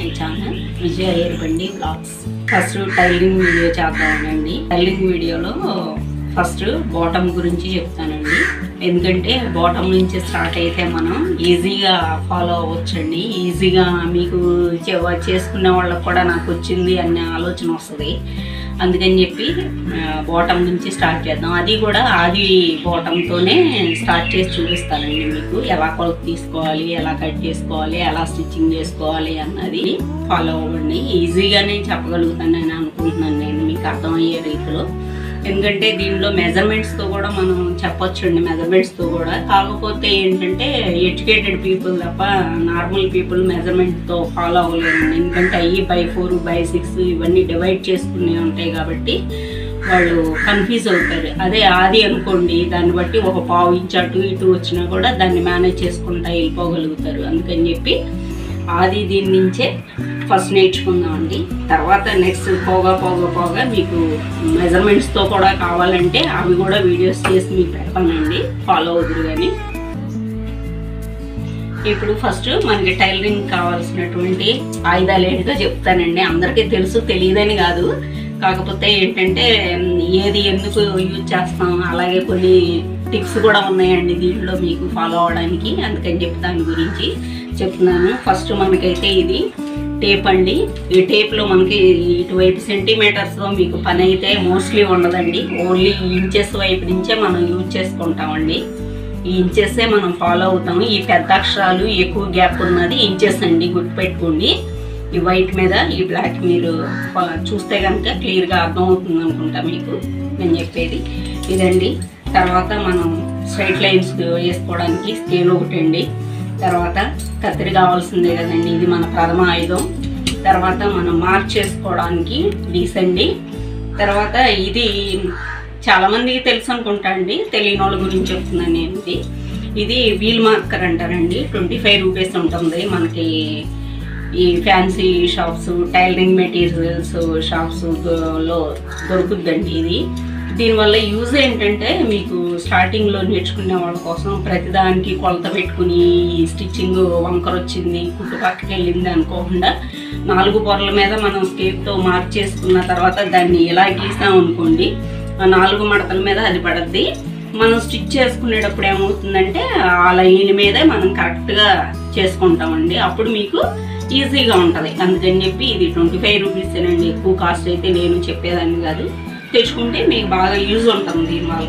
channel Vijaya ఏర్బండి blogs first tailoring video చేద్దామండి tailoring వీడియోలో ఫస్ట్ బాటమ్ గురించి చెప్తానండి ఎందుకంటే బాటమ్ నుంచి స్టార్ట్ అయితే మనం ఈజీగా ఫాలో అవ్వచ్చండి ఈజీగా మీకు చె- చేసుకునే వాళ్ళకి కూడా నాకు వచ్చింది అనే ఆలోచన వస్తుంది అందుకని చెప్పి బాటమ్ నుంచి స్టార్ట్ చేద్దాం అది కూడా ఆది బాటంతోనే స్టార్ట్ చేసి చూపిస్తానండి మీకు ఎలా కొలత తీసుకోవాలి ఎలా కట్ చేసుకోవాలి ఎలా స్టిచ్చింగ్ చేసుకోవాలి అన్నది ఫాలో అవ్వండి ఈజీగానే చెప్పగలుగుతానని అనుకుంటున్నాను నేను మీకు అర్థమయ్యే రీతిలో ఎందుకంటే దీనిలో మెజర్మెంట్స్తో కూడా మనం చెప్పొచ్చండి మెజర్మెంట్స్తో కూడా కాకపోతే ఏంటంటే ఎడ్యుకేటెడ్ పీపుల్ తప్ప నార్మల్ పీపుల్ మెజర్మెంట్తో ఫాలో అవ్వలేరండి ఎందుకంటే అయ్యి బై ఫోర్ బై సిక్స్ ఇవన్నీ డివైడ్ చేసుకునే ఉంటాయి కాబట్టి వాళ్ళు కన్ఫ్యూజ్ అవుతారు అదే ఆది అనుకోండి దాన్ని బట్టి ఒక పావు ఇంచ్ అటు ఇటు వచ్చినా కూడా దాన్ని మేనేజ్ చేసుకుంటా వెళ్ళిపోగలుగుతారు అందుకని చెప్పి ఆది దీని నుంచే ఫస్ట్ నేర్చుకుందామండి తర్వాత నెక్స్ట్ పోగా పోగా పోగా మీకు మెజర్మెంట్స్తో కూడా కావాలంటే అవి కూడా వీడియోస్ చేసి మీకు పెడతానండి ఫాలో అవుతురు కానీ ఇప్పుడు ఫస్ట్ మనకి టైలరింగ్ కావాల్సినటువంటి ఆయుధాలు ఏంటో చెప్తానండి అందరికీ తెలుసు తెలియదని కాదు కాకపోతే ఏంటంటే ఏది ఎందుకు యూజ్ చేస్తాం అలాగే కొన్ని టిప్స్ కూడా ఉన్నాయండి దీంట్లో మీకు ఫాలో అవడానికి అందుకని చెప్పి దాని గురించి చెప్తున్నాను ఫస్ట్ మనకైతే ఇది టేప్ అండి ఈ టేప్లో మనకి ఇటువైపు సెంటీమీటర్స్లో మీకు పని అయితే మోస్ట్లీ ఉండదండి ఓన్లీ ఇంచెస్ వైపు నుంచే మనం యూజ్ చేసుకుంటామండి ఈ ఇంచెస్సే మనం ఫాలో అవుతాము ఈ పెద్ద అక్షరాలు ఎక్కువ గ్యాప్ ఉన్నది ఇంచెస్ అండి గుర్తుపెట్టుకోండి ఈ వైట్ మీద ఈ బ్లాక్ మీరు ఫా- చూస్తే కనుక క్లియర్గా అర్థమవుతుంది అనుకుంటా మీకు నేను చెప్పేది ఇదండి తర్వాత మనం స్ట్రైట్ లైన్స్ వేసుకోవడానికి స్కేల్ ఒకటి అండి తర్వాత కత్తిరి కావాల్సిందే కదండి ఇది మన ప్రథమ ఆయుధం తర్వాత మనం మార్క్ చేసుకోవడానికి డీసండి తర్వాత ఇది చాలా మందికి తెలుసు అనుకుంటా అండి తెలియని వాళ్ళ గురించి చెప్తున్నాను నేను ఇది ఇది వీల్ మార్కర్ అంటారండి ట్వంటీ ఫైవ్ రూపీస్ ఉంటుంది మనకి ఈ fancy shops tailoring materials shops లో దొరుకుద్దండి ఇది దీనివల్ల యూజ్ ఏంటంటే మీకు స్టార్టింగ్లో నేర్చుకునే వాళ్ళ కోసం ప్రతిదానికి కొలత పెట్టుకుని స్టిచ్చింగ్ వంకర వచ్చింది కుట్టు పక్కకి వెళ్ళింది అనుకోకుండా నాలుగు పొరల మీద మనం స్కేప్తో మార్క్ చేసుకున్న తర్వాత దాన్ని ఇలా గీసాం అనుకోండి ఆ నాలుగు మడతల మీద అది పడద్ది మనం స్టిచ్ చేసుకునేటప్పుడు ఏమవుతుందంటే ఆ లైన్ మీదే మనం కరెక్ట్గా చేసుకుంటామండి అప్పుడు మీకు ఈజీగా ఉంటుంది అందుకని చెప్పి ఇది ట్వంటీ ఫైవ్ రూపీస్ అండి ఎక్కువ కాస్ట్ అయితే నేను చెప్పేదాన్ని కాదు తెచ్చుకుంటే మీకు బాగా యూజ్ ఉంటుంది దీనివల్ల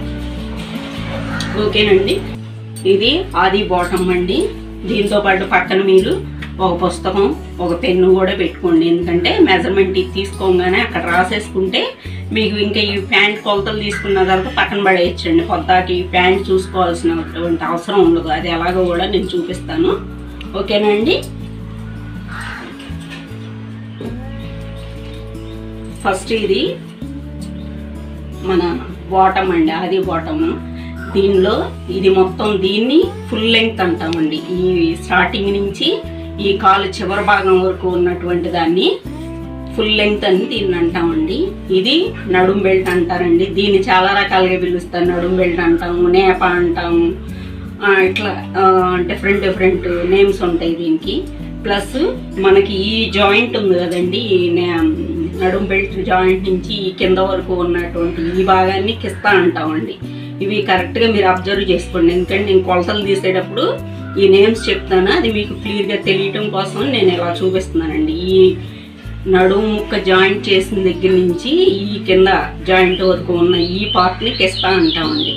ఓకేనండి ఇది ఆది బాటమ్ అండి దీంతో పాటు పక్కన మీరు ఒక పుస్తకం ఒక పెన్ను కూడా పెట్టుకోండి ఎందుకంటే మెజర్మెంట్ ఇది తీసుకోగానే అక్కడ రాసేసుకుంటే మీకు ఇంకా ఈ ప్యాంట్ కొలతలు తీసుకున్న తర్వాత పక్కన పడేయచ్చండి పొద్దాకి ఈ ప్యాంట్ చూసుకోవాల్సినటువంటి అవసరం ఉండదు అది ఎలాగో కూడా నేను చూపిస్తాను ఓకేనండి ఫస్ట్ ఇది మన బాటమ్ అండి అది బాటమ్ దీనిలో ఇది మొత్తం దీన్ని ఫుల్ లెంగ్త్ అంటామండి ఈ స్టార్టింగ్ నుంచి ఈ కాలు చివరి భాగం వరకు ఉన్నటువంటి దాన్ని ఫుల్ లెంగ్త్ అని దీన్ని అంటామండి ఇది నడుం బెల్ట్ అంటారండి దీన్ని చాలా రకాలుగా పిలుస్తారు నడుం బెల్ట్ అంటాము నేప అంటాము ఆ, ఇట్లా డిఫరెంట్ డిఫరెంట్ నేమ్స్ ఉంటాయి దీనికి ప్లస్ మనకి ఈ జాయింట్ ఉంది కదండి ఈ నే- నడుం బెల్ట్ జాయింట్ నుంచి ఈ కింద వరకు ఉన్నటువంటి ఈ భాగాన్ని కిస్తా అంటామండి ఇవి కరెక్ట్గా మీరు అబ్జర్వ్ చేసుకోండి ఎందుకంటే నేను కొలతలు తీసేటప్పుడు ఈ నేమ్స్ చెప్తాను అది మీకు క్లియర్గా తెలియటం కోసం నేను ఇలా చూపిస్తున్నానండి ఈ నడుము ముక్క జాయింట్ చేసిన దగ్గర నుంచి ఈ కింద జాయింట్ వరకు ఉన్న ఈ పార్ట్ని కిస్తా అంటామండి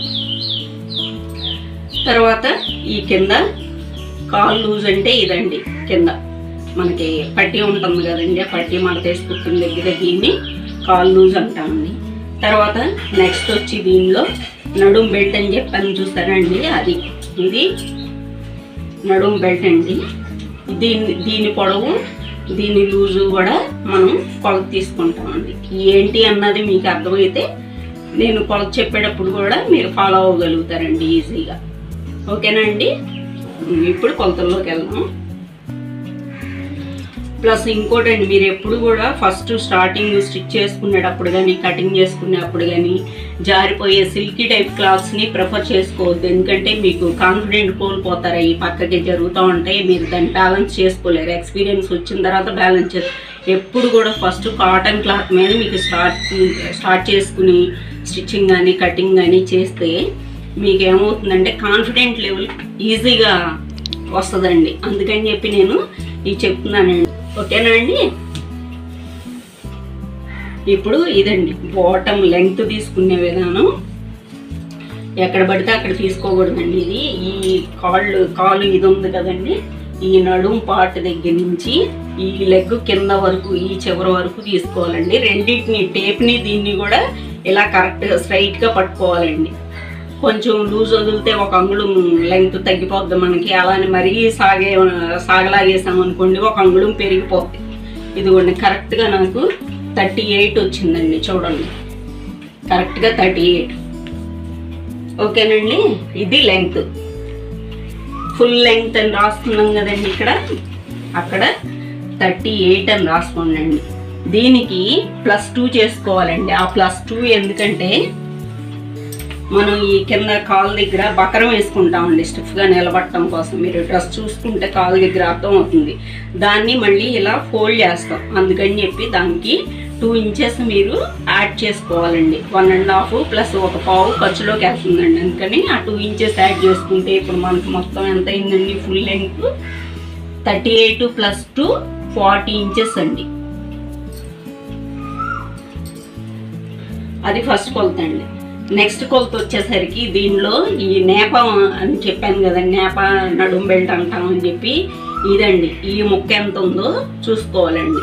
తర్వాత ఈ కింద కాల్ లూజ్ అంటే ఇదండి కింద మనకి పట్టి ఉంటుంది కదండి ఆ పట్టి మడతేసి కుట్టిన దగ్గర దీన్ని కాల్ లూజ్ అంటామండి తర్వాత నెక్స్ట్ వచ్చి దీనిలో నడుం బెల్ట్ అని చెప్పాను చూస్తారండి అది ఇది నడుం బెల్ట్ అండి దీని దీని పొడవు దీని లూజు కూడా మనం కొలత తీసుకుంటామండి ఏంటి అన్నది మీకు అర్థమైతే నేను కొలత చెప్పేటప్పుడు కూడా మీరు ఫాలో అవ్వగలుగుతారండి ఈజీగా ఓకేనా అండి ఇప్పుడు కొలతల్లోకి వెళ్దాం ప్లస్ ఇంకోటండి మీరు ఎప్పుడు కూడా ఫస్ట్ స్టార్టింగ్ స్టిచ్ చేసుకునేటప్పుడు కానీ కటింగ్ చేసుకునేటప్పుడు కానీ జారిపోయే సిల్కీ టైప్ క్లాత్స్ని ప్రిఫర్ చేసుకోవద్దు ఎందుకంటే మీకు కాన్ఫిడెంట్ కోల్పోతారు ఈ పక్కకి జరుగుతూ ఉంటాయి మీరు దాన్ని బ్యాలెన్స్ చేసుకోలేరు ఎక్స్పీరియన్స్ వచ్చిన తర్వాత బ్యాలెన్స్ చేస్తారు ఎప్పుడు కూడా ఫస్ట్ కాటన్ క్లాత్ మీద మీకు స్టార్ట్ స్టార్ట్ చేసుకుని స్టిచ్చింగ్ కానీ కటింగ్ కానీ చేస్తే మీకు ఏమవుతుందంటే కాన్ఫిడెంట్ లెవెల్ ఈజీగా వస్తుందండి అందుకని చెప్పి నేను ఇది చెప్తున్నానండి ఓకేనా అండి ఇప్పుడు ఇదండి బాటమ్ లెంగ్త్ తీసుకునే విధానం ఎక్కడ పడితే అక్కడ తీసుకోకూడదండి ఇది ఈ కాళ్ళు కాలు ఇది ఉంది కదండి ఈ నడుం పార్ట్ దగ్గర నుంచి ఈ లెగ్ కింద వరకు ఈ చివరి వరకు తీసుకోవాలండి రెండింటిని టేప్ని దీన్ని కూడా ఇలా కరెక్ట్గా స్ట్రైట్గా పట్టుకోవాలండి కొంచెం లూజ్ వదిలితే ఒక అంగుళం లెంగ్త్ తగ్గిపోద్ది మనకి అలానే మరీ సాగే సాగలాగేసాం అనుకోండి ఒక అంగుళం పెరిగిపోద్ది ఇదిగోండి కరెక్ట్గా నాకు థర్టీ ఎయిట్ వచ్చిందండి చూడండి కరెక్ట్గా థర్టీ ఎయిట్ ఓకేనండి ఇది లెంగ్త్ ఫుల్ లెంగ్త్ అని రాస్తున్నాం కదండి ఇక్కడ అక్కడ థర్టీ ఎయిట్ అని రాసుకోండి దీనికి ప్లస్ టూ చేసుకోవాలండి ఆ ప్లస్ టూ ఎందుకంటే మనం ఈ కింద కాలు దగ్గర బకరం వేసుకుంటామండి స్టిఫ్గా నిలబడటం కోసం మీరు డ్రెస్ చూసుకుంటే కాలు దగ్గర అర్థం అవుతుంది దాన్ని మళ్ళీ ఇలా ఫోల్డ్ చేస్తాం అందుకని చెప్పి దానికి టూ ఇంచెస్ మీరు యాడ్ చేసుకోవాలండి వన్ అండ్ హాఫ్ ప్లస్ ఒక పావు ఖర్చులోకి వెళ్తుందండి అందుకని ఆ టూ ఇంచెస్ యాడ్ చేసుకుంటే ఇప్పుడు మనకు మొత్తం ఎంత అయిందండి full length thirty eight plus two forty inches అండి అది ఫస్ట్ కొలత అండి నెక్స్ట్ కొలత వచ్చేసరికి దీనిలో ఈ నేప అని చెప్పాను కదండి నేప నడుం బెల్ట్ అంటామని చెప్పి ఇదండి ఈ ముక్క ఎంత ఉందో చూసుకోవాలండి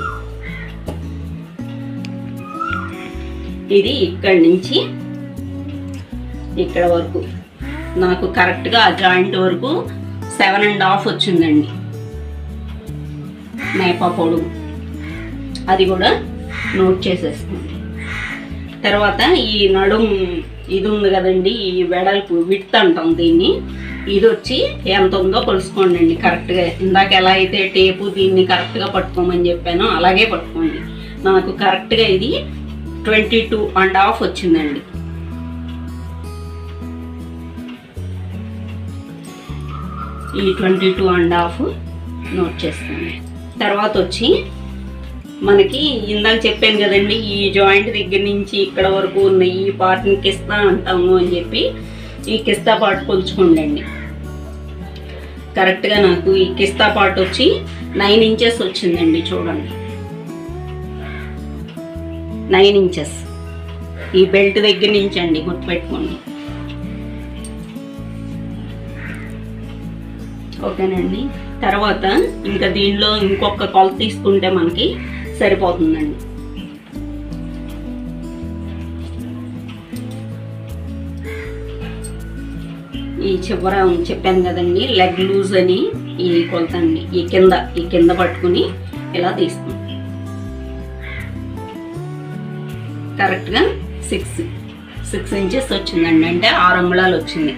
ఇది ఇక్కడి నుంచి ఇక్కడ వరకు నాకు కరెక్ట్గా ఆ జాయింట్ వరకు సెవెన్ అండ్ హాఫ్ వచ్చిందండి నేపా పొడుగు అది కూడా నోట్ చేసేసుకోండి తర్వాత ఈ నడుం ఇది ఉంది కదండి ఈ వెడల్పు విత్ అంటాం దీన్ని ఇది వచ్చి ఎంత ఉందో కొలుసుకోండి అండి కరెక్ట్గా ఇందాక ఎలా అయితే టేపు దీన్ని కరెక్ట్గా పట్టుకోమని చెప్పానో అలాగే పట్టుకోండి నాకు కరెక్ట్గా ఇది ట్వంటీ టూ అండ్ హాఫ్ వచ్చిందండి ఈ twenty two and half note చేసుకోండి తర్వాత వచ్చి మనకి ఇందాక చెప్పాను కదండి ఈ జాయింట్ దగ్గర నుంచి ఇక్కడ వరకు ఉన్న ఈ పార్ట్ని కిస్తా అంటాము అని చెప్పి ఈ కిస్తా పార్ట్ కొలుచుకోండి కరెక్ట్గా నాకు ఈ కిస్తా పార్ట్ వచ్చి నైన్ ఇంచెస్ వచ్చిందండి చూడండి నైన్ ఇంచెస్ ఈ బెల్ట్ దగ్గర నుంచి అండి గుర్తుపెట్టుకోండి ఓకేనండి తర్వాత ఇంకా దీనిలో ఇంకొక కొలత తీసుకుంటే మనకి సరిపోతుందండి ఈ చివర చెప్పాను కదండి లెగ్ లూజ్ అని ఈ కొలత అండి ఈ కింద ఈ కింద పట్టుకుని ఇలా తీస్తాం కరెక్ట్గా సిక్స్ సిక్స్ ఇంచెస్ వచ్చిందండి అంటే ఆరు అంగుళాలు వచ్చింది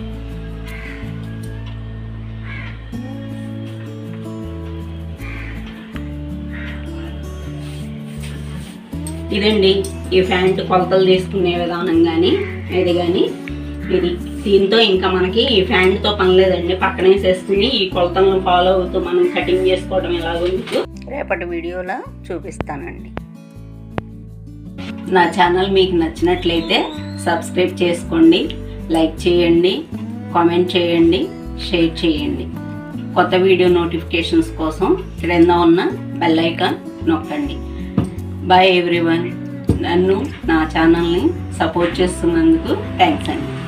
ఇదండి ఈ ప్యాంటు కొలతలు తీసుకునే విధానం కానీ ఇది కానీ ఇది దీంతో ఇంకా మనకి ఈ ఫ్యాంట్తో పని లేదండి పక్కన వేసేసుకుని ఈ కొలతలను ఫాలో అవుతూ మనం కటింగ్ చేసుకోవడం ఎలాగో మీకు రేపటి వీడియోలో చూపిస్తానండి నా ఛానల్ మీకు నచ్చినట్లయితే సబ్స్క్రైబ్ చేసుకోండి లైక్ చేయండి కామెంట్ చేయండి షేర్ చేయండి కొత్త వీడియో నోటిఫికేషన్స్ కోసం క్రింద ఉన్న బెల్ ఐకాన్ నొక్కండి బాయ్ ఎవ్రీవన్ నన్ను నా ఛానల్ని సపోర్ట్ చేస్తున్నందుకు థ్యాంక్స్ అండి